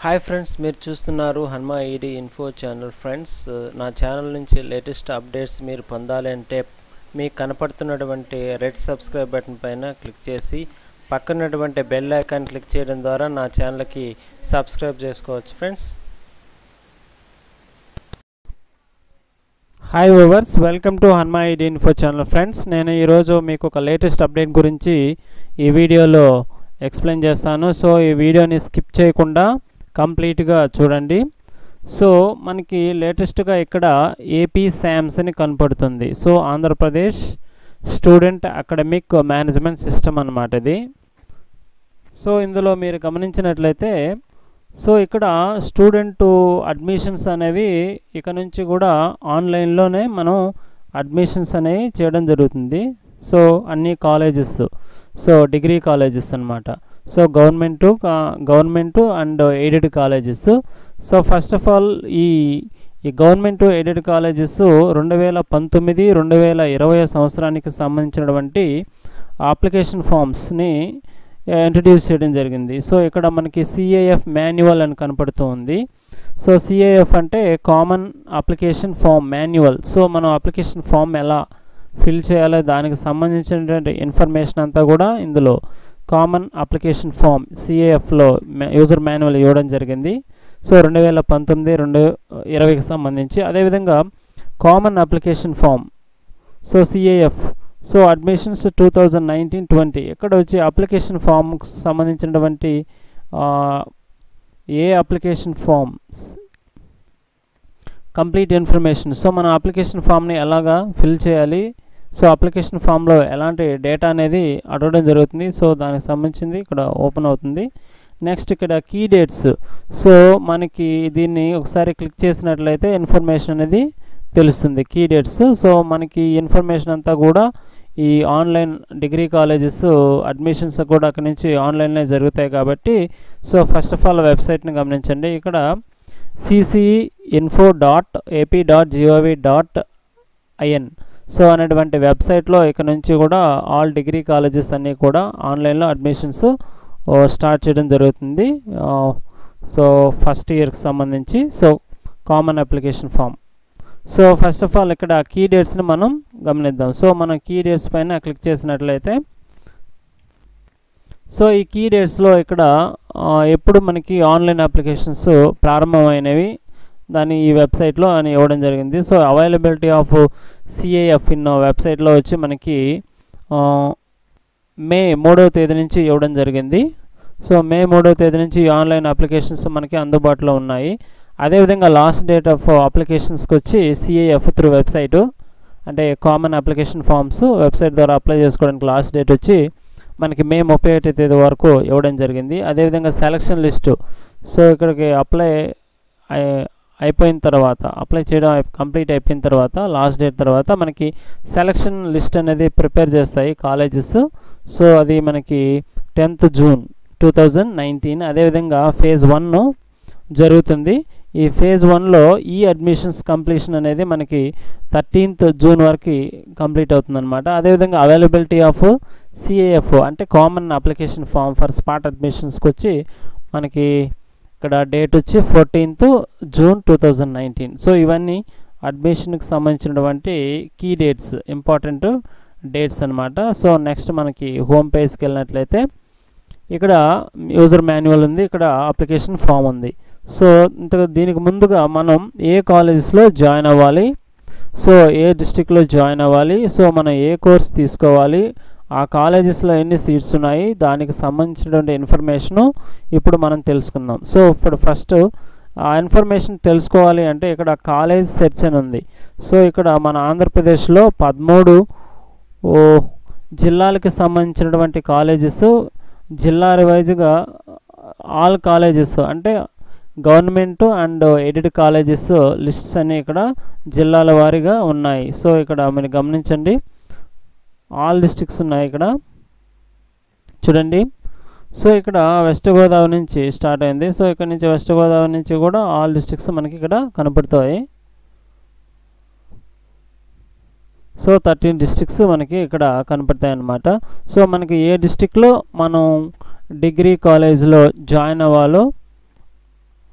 hi friends మీరు చూస్తున్నారు Hanuma ED info channel friends నా ఛానల్ నుంచి లేటెస్ట్ అప్డేట్స్ మీరు పొందాలి అంటే మీకు కనపడుతున్నటువంటి రెడ్ సబ్స్క్రైబ్ బటన్ పైన క్లిక్ చేసి పక్కనటువంటి బెల్ ఐకాన్ క్లిక్ చేయడం ద్వారా నా ఛానల్కి సబ్స్క్రైబ్ చేసుకోవచ్చు ఫ్రెండ్స్ హాయ్ ఓవర్స్ welcome to Hanuma ED info channel friends నేను ఈరోజు మీకు ఒక లేటెస్ట్ అప్డేట్ గురించి ఈ వీడియోలో ఎక్స్ప్లెయిన్ చేస్తాను సో ఈ వీడియోని స్కిప్ చేయకుండా కంప్లీట్గా చూడండి సో మనకి లేటెస్ట్గా ఇక్కడ ఏపీ శామ్స్ అని కనపడుతుంది so Andhra Pradesh student academic management system అనమాట ఇది సో ఇందులో మీరు గమనించినట్లయితే సో ఇక్కడ స్టూడెంట్ అడ్మిషన్స్ అనేవి ఇక నుంచి కూడా ఆన్లైన్లోనే మనం అడ్మిషన్స్ అనేవి చేయడం జరుగుతుంది సో అన్ని కాలేజెస్ సో డిగ్రీ కాలేజెస్ అనమాట so government government and aided colleges so first of all ఈ ఈ గవర్నమెంట్ ఎయిడెడ్ కాలేజెస్ రెండు వేల పంతొమ్మిది రెండు వేల ఇరవై సంవత్సరానికి సంబంధించినటువంటి అప్లికేషన్ ఫామ్స్ని ఇంట్రడ్యూస్ చేయడం జరిగింది సో ఇక్కడ మనకి సిఏఎఫ్ మాన్యువల్ అని కనపడుతూ ఉంది సో సిఏఎఫ్ అంటే common application form manual so మనం అప్లికేషన్ ఫామ్ ఎలా ఫిల్ చేయాలో దానికి సంబంధించినటువంటి ఇన్ఫర్మేషన్ అంతా కూడా ఇందులో కామన్ అప్లికేషన్ ఫామ్ సిఏఎఫ్లో యూజర్ మాన్యువల్ ఇవ్వడం జరిగింది సో రెండు వేల పంతొమ్మిది రెండు ఇరవైకి సంబంధించి అదేవిధంగా common application form so CAF so admissions two thousand nineteen twenty ఇక్కడ వచ్చి అప్లికేషన్ ఫామ్కి సంబంధించినటువంటి ఏ application forms complete information so మన అప్లికేషన్ ఫామ్ని ఎలాగా ఫిల్ చేయాలి సో అప్లికేషన్ ఫామ్లో ఎలాంటి డేటా అనేది అడగడం జరుగుతుంది సో దానికి సంబంధించింది ఇక్కడ ఓపెన్ అవుతుంది నెక్స్ట్ ఇక్కడ కీ డేట్స్ సో మనకి దీన్ని ఒకసారి క్లిక్ చేసినట్లయితే ఇన్ఫర్మేషన్ అనేది తెలుస్తుంది కీ డేట్స్ సో మనకి ఇన్ఫర్మేషన్ అంతా కూడా ఈ ఆన్లైన్ డిగ్రీ కాలేజెస్ అడ్మిషన్స్ కూడా అక్కడి నుంచి ఆన్లైన్లో జరుగుతాయి కాబట్టి సో ఫస్ట్ ఆఫ్ ఆల్ వెబ్సైట్ని గమనించండి ఇక్కడ CCE info dot AP dot GOV dot IN so అనేటువంటి వెబ్సైట్లో ఇక్కడ నుంచి కూడా ఆల్ డిగ్రీ కాలేజెస్ అన్నీ కూడా ఆన్లైన్లో అడ్మిషన్స్ స్టార్ట్ చేయడం జరుగుతుంది సో ఫస్ట్ ఇయర్కి సంబంధించి so common application form so first of all ఇక్కడ కీ డేట్స్ని మనం గమనిద్దాం సో మనం కీ డేట్స్ పైన క్లిక్ చేసినట్లయితే సో ఈ కీ డేట్స్లో ఇక్కడ ఎప్పుడు మనకి ఆన్లైన్ అప్లికేషన్స్ ప్రారంభమైనవి దాన్ని ఈ వెబ్సైట్లో అని ఇవ్వడం జరిగింది so availability of CAF in వెబ్సైట్లో వచ్చి మనకి మే మూడవ తేదీ నుంచి ఇవ్వడం జరిగింది సో మే మూడవ తేదీ నుంచి ఆన్లైన్ అప్లికేషన్స్ మనకి అందుబాటులో ఉన్నాయి అదేవిధంగా లాస్ట్ డేట్ ఆఫ్ అప్లికేషన్స్కి వచ్చి సిఏఎఫ్ త్రూ వెబ్సైటు అంటే కామన్ అప్లికేషన్ ఫామ్స్ వెబ్సైట్ ద్వారా అప్లై చేసుకోవడానికి లాస్ట్ డేట్ వచ్చి మనకి మే ముప్పై ఒకటి తేదీ వరకు ఇవ్వడం జరిగింది అదేవిధంగా సెలక్షన్ లిస్టు సో ఇక్కడికి అప్లై అయిపోయిన తర్వాత అప్లై చేయడం కంప్లీట్ అయిపోయిన తర్వాత లాస్ట్ డేట్ తర్వాత మనకి సెలక్షన్ లిస్ట్ అనేది ప్రిపేర్ చేస్తాయి కాలేజెస్ సో అది మనకి tenth June two thousand nineteen అదేవిధంగా ఫేజ్ వన్ జరుగుతుంది ఈ ఫేజ్ వన్లో ఈ అడ్మిషన్స్ కంప్లీషన్ అనేది మనకి థర్టీన్త్ జూన్ వరకు కంప్లీట్ అవుతుందన్నమాట అదేవిధంగా అవైలబిలిటీ ఆఫ్ సిఏఎఫ్ అంటే common application form for spot అడ్మిషన్స్కి వచ్చి మనకి ఇక్కడ డేట్ వచ్చి fourteenth June two thousand nineteen so ఇవన్నీ అడ్మిషన్కి సంబంధించినటువంటి కీ డేట్స్ ఇంపార్టెంట్ డేట్స్ అనమాట సో నెక్స్ట్ మనకి హోమ్ పేజ్కి వెళ్ళినట్లయితే ఇక్కడ యూజర్ మాన్యువల్ ఉంది ఇక్కడ అప్లికేషన్ ఫామ్ ఉంది సో ఇంత దీనికి ముందుగా మనం ఏ కాలేజెస్లో జాయిన్ అవ్వాలి సో ఏ డిస్టిక్లో జాయిన్ అవ్వాలి సో మనం ఏ కోర్స్ తీసుకోవాలి ఆ కాలేజెస్లో ఎన్ని సీట్స్ ఉన్నాయి దానికి సంబంధించినటువంటి ఇన్ఫర్మేషను ఇప్పుడు మనం తెలుసుకుందాం సో ఇప్పుడు ఫస్ట్ ఆ ఇన్ఫర్మేషన్ తెలుసుకోవాలి అంటే ఇక్కడ కాలేజ్ సెర్చ్ అని ఉంది సో ఇక్కడ మన ఆంధ్రప్రదేశ్లో పదమూడు జిల్లాలకి సంబంధించినటువంటి కాలేజెస్ జిల్లా వైజ్గా ఆల్ కాలేజెస్ అంటే government and aided colleges lists అన్నీ ఇక్కడ జిల్లాల వారీగా ఉన్నాయి సో ఇక్కడ మీరు గమనించండి ఆల్ డిస్ట్రిక్ట్స్ ఉన్నాయి ఇక్కడ చూడండి సో ఇక్కడ వెస్ట్ గోదావరి నుంచి స్టార్ట్ అయింది సో ఇక్కడ నుంచి వెస్ట్ గోదావరి నుంచి కూడా ఆల్ డిస్ట్రిక్ట్స్ మనకి ఇక్కడ కనపడుతాయి సో థర్టీన్ డిస్ట్రిక్ట్స్ మనకి ఇక్కడ కనపడతాయి అన్నమాట సో మనకి ఏ డిస్టిక్లో మనం డిగ్రీ కాలేజ్లో జాయిన్ అవ్వాలో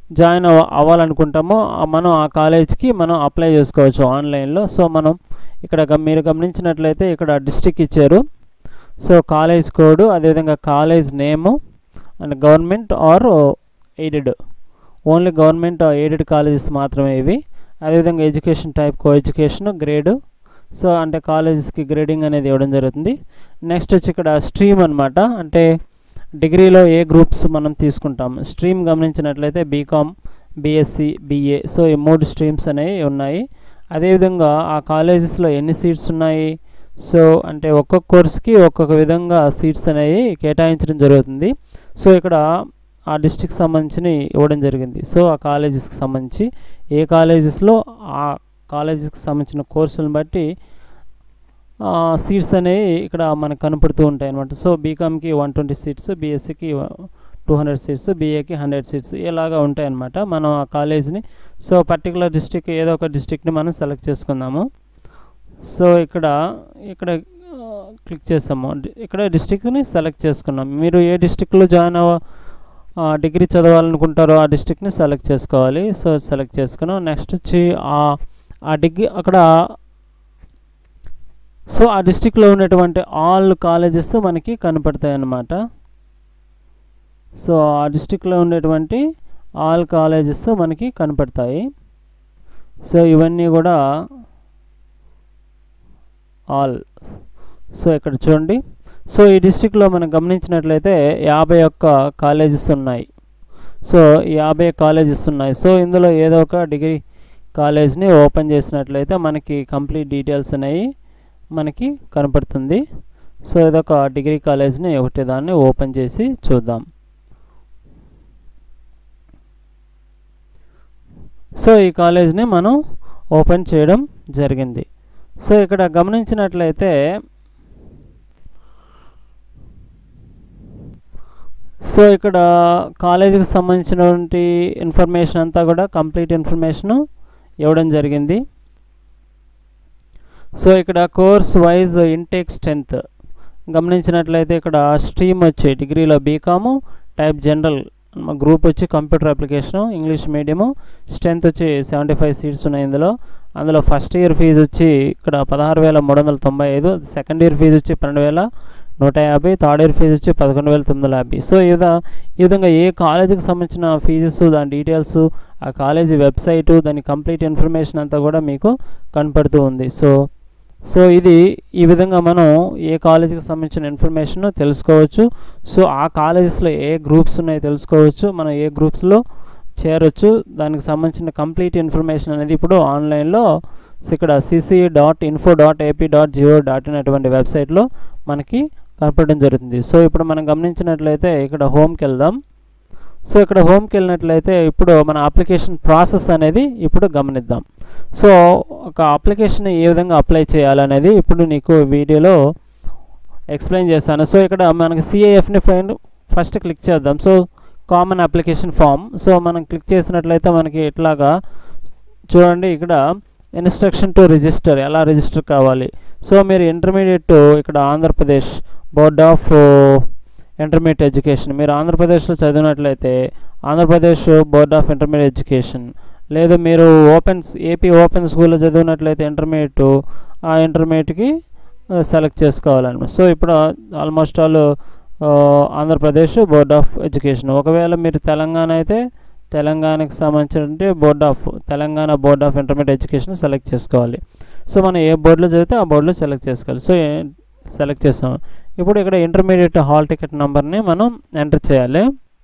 జాయిన్ అవ అవ్వాలనుకుంటామో ఆ మనం ఆ కాలేజ్కి మనం అప్లై చేసుకోవచ్చు ఆన్లైన్లో సో మనం ఇక్కడ గమ- మీరు గమనించినట్లయితే ఇక్కడ డిస్టిక్ ఇచ్చారు సో కాలేజ్ కోడ్ అదేవిధంగా college name and government or aided only government aided colleges మాత్రమే ఇవి అదేవిధంగా education type co education grade so అంటే కాలేజెస్కి గ్రేడింగ్ అనేది ఇవ్వడం జరుగుతుంది నెక్స్ట్ వచ్చి ఇక్కడ స్ట్రీమ్ అనమాట అంటే డిగ్రీలో ఏ గ్రూప్స్ మనం తీసుకుంటాం స్ట్రీమ్ గమనించినట్లయితే బీకామ్ బీఎస్సీ బీఏ సో ఈ మూడు స్ట్రీమ్స్ అనేవి ఉన్నాయి అదేవిధంగా ఆ కాలేజెస్లో ఎన్ని సీట్స్ ఉన్నాయి సో అంటే ఒక్కొక్క కోర్స్కి ఒక్కొక్క విధంగా సీట్స్ అనేవి కేటాయించడం జరుగుతుంది సో ఇక్కడ ఆ డిస్టిక్ సంబంధించి ఇవ్వడం జరిగింది సో ఆ కాలేజెస్కి సంబంధించి ఏ కాలేజెస్లో ఆ కాలేజెస్కి సంబంధించిన కోర్సులను బట్టి సీట్స్ అనేవి ఇక్కడ మనకు కనపడుతూ ఉంటాయి అనమాట సో బీకామ్కి వన్ ట్వంటీ సీట్స్ బీఎస్సీకి టూ హండ్రెడ్ సీట్స్ బీఏకి హండ్రెడ్ సీట్స్ ఇలాగా ఉంటాయి అనమాట మనం ఆ కాలేజ్ని సో పర్టికులర్ డిస్టిక్ ఏదో ఒక డిస్టిక్ని మనం సెలెక్ట్ చేసుకుందాము సో ఇక్కడ ఇక్కడ క్లిక్ చేసాము డి- ఇక్కడ డిస్టిక్ని సెలెక్ట్ చేసుకున్నాం మీరు ఏ డిస్టిక్లో జాయిన్ అవ్వ ఆ, డిగ్రీ చదవాలనుకుంటారో ఆ డిస్టిక్ని సెలెక్ట్ చేసుకోవాలి సో సెలెక్ట్ చేసుకున్నాం నెక్స్ట్ వచ్చి ఆ ఆ డిగ్రీ అక్కడ సో ఆ డిస్టిక్లో ఉన్నటువంటి ఆల్ కాలేజెస్ మనకి కనపడతాయి అన్నమాట సో ఆ డిస్టిక్లో ఉండేటువంటి ఆల్ కాలేజెస్ మనకి కనపడతాయి సో ఇవన్నీ కూడా ఆల్ సో ఇక్కడ చూడండి సో ఈ డిస్టిక్లో మనం గమనించినట్లయితే యాభై ఒక్క కాలేజెస్ ఉన్నాయి సో ఈ యాభై కాలేజెస్ ఉన్నాయి సో ఇందులో ఏదో ఒక డిగ్రీ కాలేజ్ని ఓపెన్ చేసినట్లయితే మనకి కంప్లీట్ డీటెయిల్స్ అనేవి మనకి కనపడుతుంది సో ఇదొక డిగ్రీ కాలేజ్ని ఒకటి దాన్ని ఓపెన్ చేసి చూద్దాం సో ఈ కాలేజ్ని మనం ఓపెన్ చేయడం జరిగింది సో ఇక్కడ గమనించినట్లయితే సో ఇక్కడ కాలేజీకి సంబంధించినటువంటి ఇన్ఫర్మేషన్ అంతా కూడా కంప్లీట్ ఇన్ఫర్మేషను ఇవ్వడం జరిగింది సో ఇక్కడ కోర్స్ వైజ్ ఇంటేక్ స్ట్రెంత్ గమనించినట్లయితే ఇక్కడ స్ట్రీమ్ వచ్చి డిగ్రీలో బీకాము టైప్ జనరల్ గ్రూప్ వచ్చి computer application English medium strength వచ్చి సెవెంటీ ఫైవ్ సీట్స్ ఉన్నాయి ఇందులో అందులో ఫస్ట్ ఇయర్ ఫీజు వచ్చి ఇక్కడ పదహారు వేల మూడు వందల తొంభై ఐదు సెకండ్ ఇయర్ ఫీజు వచ్చి పన్నెండు వేల నూట యాభై థర్డ్ ఇయర్ ఫీజు వచ్చి పదకొండు వేల తొమ్మిది వందల యాభై సో ఈ విధంగా ఈ విధంగా ఏ కాలేజీకి సంబంధించిన ఫీజెస్ దాని డీటెయిల్స్ ఆ కాలేజీ వెబ్సైటు దాని కంప్లీట్ ఇన్ఫర్మేషన్ అంతా కూడా మీకు కనపడుతూ ఉంది సో సో ఇది ఈ విధంగా మనం ఏ కాలేజీకి సంబంధించిన ఇన్ఫర్మేషన్ తెలుసుకోవచ్చు సో ఆ కాలేజెస్లో ఏ గ్రూప్స్ ఉన్నాయో తెలుసుకోవచ్చు మనం ఏ గ్రూప్స్లో చేరొచ్చు దానికి సంబంధించిన కంప్లీట్ ఇన్ఫర్మేషన్ అనేది ఇప్పుడు ఆన్లైన్లో సో ఇక్కడ CC dot info dot AP dot gov dot in అటువంటి వెబ్సైట్లో మనకి కనపడడం జరుగుతుంది సో ఇప్పుడు మనం గమనించినట్లయితే ఇక్కడ హోమ్కి వెళ్దాం సో ఇక్కడ హోమ్కి వెళ్ళినట్లయితే ఇప్పుడు మన అప్లికేషన్ ప్రాసెస్ అనేది ఇప్పుడు గమనిద్దాం సో ఒక అప్లికేషన్ ఏ విధంగా అప్లై చేయాలనేది ఇప్పుడు నీకు వీడియోలో ఎక్స్ప్లెయిన్ చేస్తాను సో ఇక్కడ మనకి సిఏఎఫ్ని ఫైన్ ఫస్ట్ క్లిక్ చేద్దాం so common application form so మనం క్లిక్ చేసినట్లయితే మనకి ఇట్లాగా చూడండి ఇక్కడ ఇన్స్ట్రక్షన్ టు రిజిస్టర్ ఎలా రిజిస్టర్ కావాలి సో మీరు ఇంటర్మీడియట్ ఇక్కడ Andhra Pradesh board of intermediate education మీరు ఆంధ్రప్రదేశ్లో చదివినట్లయితే Andhra Pradesh board of intermediate education లేదు మీరు ఓపెన్ ఏపీ ఓపెన్ స్కూల్లో చదివినట్లయితే ఇంటర్మీడియట్ ఆ ఇంటర్మీడియట్కి సెలెక్ట్ చేసుకోవాలన్నమాట సో ఇప్పుడు almost all Andhra Pradesh board of education ఒకవేళ మీరు తెలంగాణ అయితే తెలంగాణకి సంబంధించిన board of Telangana board of intermediate education select చేసుకోవాలి సో మనం ఏ బోర్డులో చదివితే ఆ బోర్డులో సెలెక్ట్ చేసుకోవాలి సో సెలెక్ట్ చేస్తాం ఇప్పుడు ఇక్కడ ఇంటర్మీడియట్ హాల్ టికెట్ నెంబర్ని మనం ఎంటర్ చేయాలి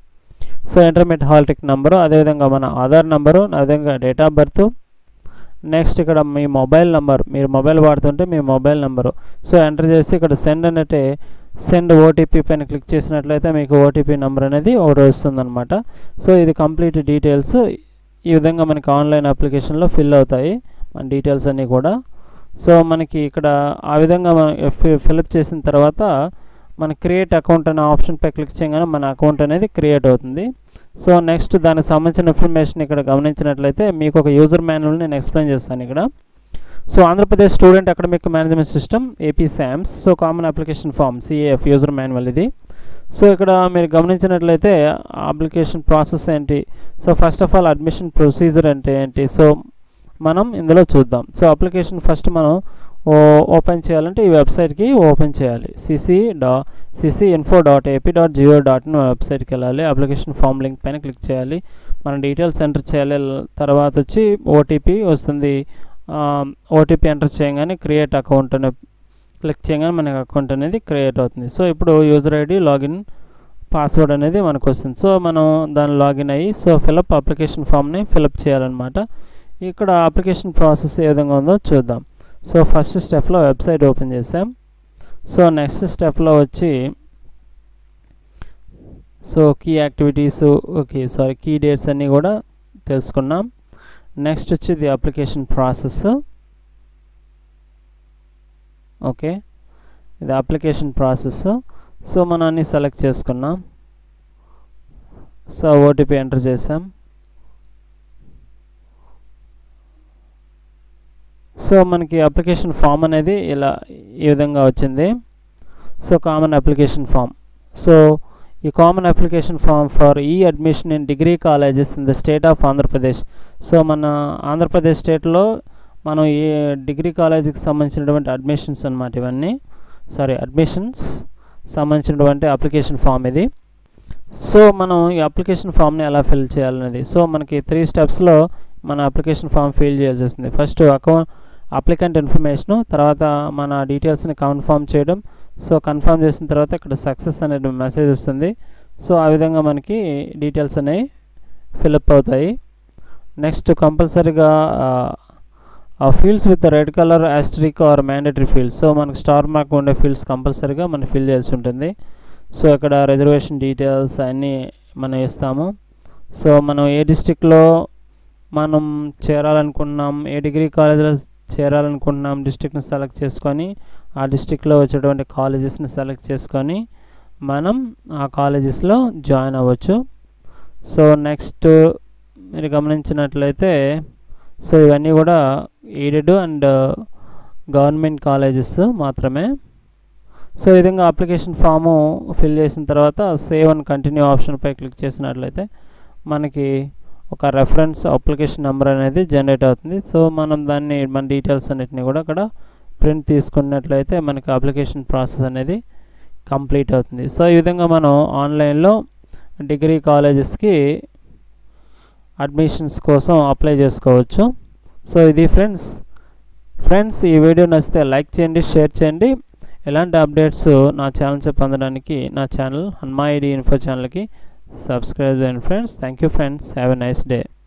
so intermediate hall ticket number అదేవిధంగా మన ఆధార్ నెంబరు అదేవిధంగా డేట్ ఆఫ్ బర్త్ నెక్స్ట్ ఇక్కడ మీ మొబైల్ నెంబర్ మీరు మొబైల్ వాడుతుంటే మీ మొబైల్ నెంబరు సో ఎంటర్ చేసి ఇక్కడ సెండ్ అనేటే సెండ్ ఓటీపీ పైన క్లిక్ చేసినట్లయితే మీకు ఓటీపీ నెంబర్ అనేది ఒకటి వస్తుందన్నమాట సో ఇది కంప్లీట్ డీటెయిల్స్ ఈ విధంగా మనకి ఆన్లైన్ అప్లికేషన్లో ఫిల్ అవుతాయి మన డీటెయిల్స్ అన్నీ కూడా సో మనకి ఇక్కడ ఆ విధంగా మనం ఫిల్అప్ చేసిన తర్వాత మన క్రియేట్ అకౌంట్ అనే ఆప్షన్పై క్లిక్ చేయగానే మన అకౌంట్ అనేది క్రియేట్ అవుతుంది సో నెక్స్ట్ దానికి సంబంధించిన ఇన్ఫర్మేషన్ ఇక్కడ గమనించినట్లయితే మీకు ఒక యూజర్ మాన్యువల్ నేను ఎక్స్ప్లెయిన్ చేస్తాను ఇక్కడ so Andhra Pradesh student academic management system AP శామ్స్ so common application form CaF user manual ఇది సో ఇక్కడ మీరు గమనించినట్లయితే అప్లికేషన్ ప్రాసెస్ ఏంటి so first of all admission procedure అంటే ఏంటి సో మనం ఇందులో చూద్దాం సో అప్లికేషన్ ఫస్ట్ మనం ఓపెన్ చేయాలంటే ఈ వెబ్సైట్కి ఓపెన్ చేయాలి సిసి డా CC info dot AP dot gov dot in వెబ్సైట్కి వెళ్ళాలి అప్లికేషన్ ఫామ్ లింక్ పైన క్లిక్ చేయాలి మన డీటెయిల్స్ ఎంటర్ చేయాలి తర్వాత వచ్చి ఓటీపీ వస్తుంది ఓటీపీ ఎంటర్ చేయగానే క్రియేట్ అకౌంట్ అనే క్లిక్ చేయగానే మనకి అకౌంట్ అనేది క్రియేట్ అవుతుంది సో ఇప్పుడు యూజర్ ఐడి లాగిన్ పాస్వర్డ్ అనేది మనకు వస్తుంది సో మనం దాన్ని లాగిన్ అయ్యి సో ఫిలప్ అప్లికేషన్ ఫామ్ని ఫిలప్ చేయాలన్నమాట ఇక్కడ అప్లికేషన్ ప్రాసెస్ ఏ విధంగా ఉందో చూద్దాం సో ఫస్ట్ స్టెప్లో వెబ్సైట్ ఓపెన్ చేసాం సో నెక్స్ట్ స్టెప్లో వచ్చి so key activities okay sorry key dates అన్నీ కూడా తెలుసుకున్నాం నెక్స్ట్ వచ్చి ది అప్లికేషన్ ప్రాసెస్ ఓకే ఇది అప్లికేషన్ ప్రాసెస్ సో మనం అన్ని సెలెక్ట్ చేసుకున్నాం సో ఓటీపీ ఎంటర్ చేసాం సో మనకి అప్లికేషన్ ఫామ్ అనేది ఇలా ఈ విధంగా వచ్చింది so common application form so ఈ కామన్ అప్లికేషన్ ఫామ్ ఫర్ ఈ admission in degree colleges in the state of Andhra Pradesh so మన ఆంధ్రప్రదేశ్ స్టేట్లో మనం ఈ డిగ్రీ కాలేజీకి సంబంధించినటువంటి అడ్మిషన్స్ అనమాట ఇవన్నీ సారీ అడ్మిషన్స్ సంబంధించినటువంటి అప్లికేషన్ ఫామ్ ఇది సో మనం ఈ అప్లికేషన్ ఫామ్ని ఎలా ఫిల్ చేయాలనేది సో మనకి త్రీ స్టెప్స్లో మన అప్లికేషన్ ఫామ్ ఫిల్ చేయాల్సి వస్తుంది ఫస్ట్ అకౌంట్ అప్లికెంట్ ఇన్ఫర్మేషను తర్వాత మన డీటెయిల్స్ని కన్ఫర్మ్ చేయడం సో కన్ఫర్మ్ చేసిన తర్వాత ఇక్కడ సక్సెస్ అనే మెసేజ్ వస్తుంది సో ఆ విధంగా మనకి డీటెయిల్స్ అనేవి ఫిలప్ అవుతాయి నెక్స్ట్ కంపల్సరీగా ఆ fields with red colour asterisk or mandatory fields so మనకు స్టార్ మార్క్ ఉండే ఫీల్డ్స్ కంపల్సరీగా మనం ఫిల్ చేయాల్సి ఉంటుంది సో ఇక్కడ రిజర్వేషన్ డీటెయిల్స్ అన్నీ మనం ఇస్తాము సో మనం ఏ డిస్టిక్లో మనం చేరాలనుకున్నాం ఏ డిగ్రీ కాలేజీలో చేరాలనుకుంటున్నాం డిస్టిక్ని సెలెక్ట్ చేసుకొని ఆ డిస్టిక్లో వచ్చేటువంటి కాలేజెస్ని సెలెక్ట్ చేసుకొని మనం ఆ కాలేజెస్లో జాయిన్ అవ్వచ్చు సో నెక్స్ట్ మీరు గమనించినట్లయితే సో ఇవన్నీ కూడా ఎయిడెడ్ అండ్ గవర్నమెంట్ కాలేజెస్ మాత్రమే సో ఈ విధంగా అప్లికేషన్ ఫాము ఫిల్ చేసిన తర్వాత సేవ్ అండ్ కంటిన్యూ ఆప్షన్పై క్లిక్ చేసినట్లయితే మనకి ఒక రెఫరెన్స్ అప్లికేషన్ నెంబర్ అనేది జనరేట్ అవుతుంది సో మనం దాన్ని మన డీటెయిల్స్ అన్నిటిని కూడా అక్కడ ప్రింట్ తీసుకున్నట్లయితే మనకి అప్లికేషన్ ప్రాసెస్ అనేది కంప్లీట్ అవుతుంది సో ఈ విధంగా మనం ఆన్లైన్లో డిగ్రీ కాలేజెస్కి అడ్మిషన్స్ కోసం అప్లై చేసుకోవచ్చు సో ఇది ఫ్రెండ్స్ ఫ్రెండ్స్ ఈ వీడియో నచ్చితే లైక్ చేయండి షేర్ చేయండి ఎలాంటి అప్డేట్స్ నా ఛానల్ పొందడానికి నా ఛానల్ హన్మా ఐడి ఇన్ఫో ఛానల్కి సబ్స్క్రైబ్ చేయండి friends thank you friends have a nice day